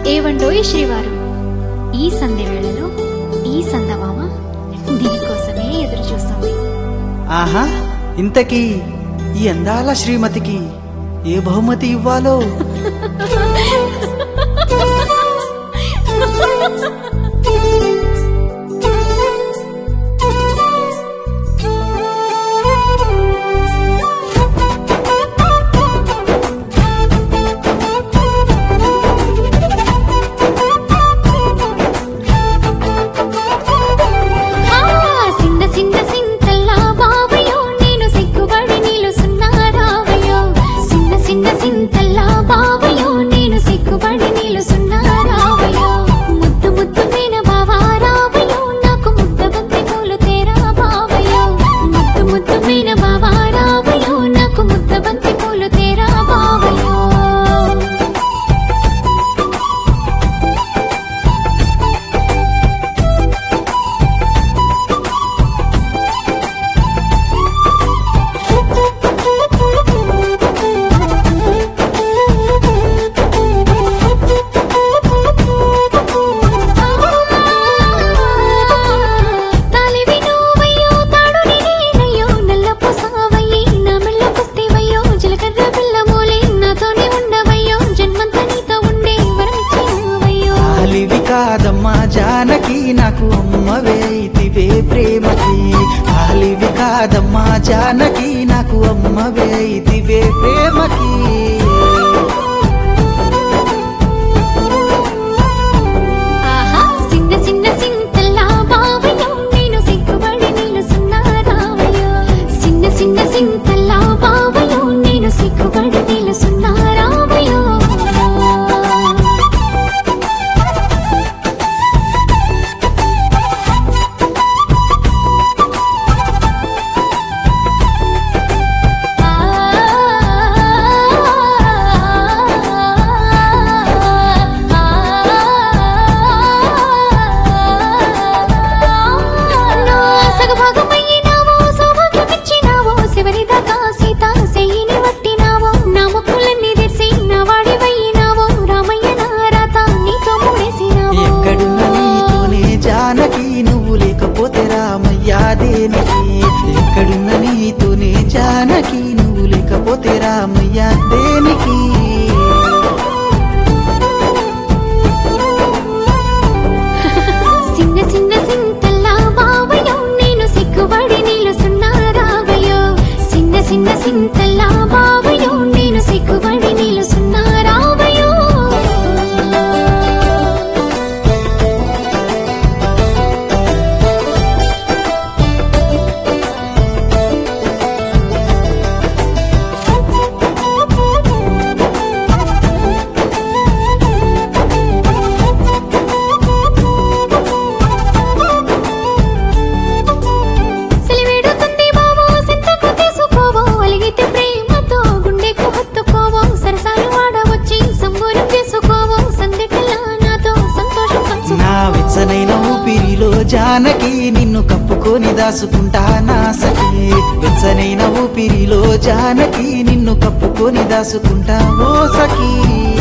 ఏవండోయ్ శ్రీవారు ఈ సంధ్య వేళలో ఈ సందమామ దీనికోసమే ఎదురు చూస్తుంది ఆహా ఇంతకీ ఈ అందాల శ్రీమతికి ఏ బహుమతి ఇవ్వాలో ఆ, సిన్న సిన్న సింతల్లా బావయ్యో నేను సిగ్గుపడి నిలుసున్నా రావయ్యో సిన్న సిన్న సింతల్లా బావయ్యో నేను సిగ్గుపడి నిలుసున్నా రావయ్యో ముద్దు ముద్దు మీన బావా రావయ్యో నాకు ముద్ద బంతి పూలు తేరా బావయ్యో ముద్దు ముద్దు మీన బావా రావయ్యో నాకు ముద్ద బంతి పూలు తేరా బావయ్యో తాలివి నువ్వయ్యో తాడుని నేనయ్యో నల్ల పూసావయ్యి నా మెల్ల పుస్తేవయ్యో జీలకర్ర బెల్లమూలే నాతోనే ఉండవయ్యో జన్మంతా నీతో ఉండే వరమిచ్చినవయ్యో ఆలివి కాదమ్మా జానకి నాకు అమ్మవే ఇతివే ప్రేమకి ఆలివి కాదమ్మా జానకి నాకు అమ్మవే ఇతివే ప్రేమకి ఆహా సిన్న సిన్న సింతల్లా బావయ్యో నేను సిగ్గుపడి నిలుసున్నా రావయ్యో సిన్న సిన్న సింతల్లా బావయ్యో నేను సిగ్గుపడి నిలుసున్నా రావయ్యో ఎక్కడున్న నీతోనే జానకి నువ్వు లేకపోతే రామయ్యా దేనికి ఎక్కడున్న నీతోనే జానకి నువ్వు లేకపోతే రామయ్యా దేనికి చిన్న చిన్న సింతల్లా బావయ్యో నేను సిగ్గుపడి నిలుసున్నా రావయ్యో చిన్న చిన్న సింతల్లా బావయ్యో నేను సిగ్గుపడి నిలుసున్నా రావయ్యో సెలివేడుతుంది బావో సింతకు తీసుకోవో అలిగితే ప్రేమతో గుండెకు హత్తుకోవో సరసాలు ఆడవచ్చి సంబూరం చేసుకోవో సందెకల్లా నాతో సంతోషం పంచు నా వెచ్చనైన ఊపిరిలో జానకి నిన్ను కప్పుకొని దాసుకుంటా నా సఖి వెచ్చనైన ఊపిరిలో జానకి నిన్ను కప్పుకొని దాసుకుంటా ఓ సఖీ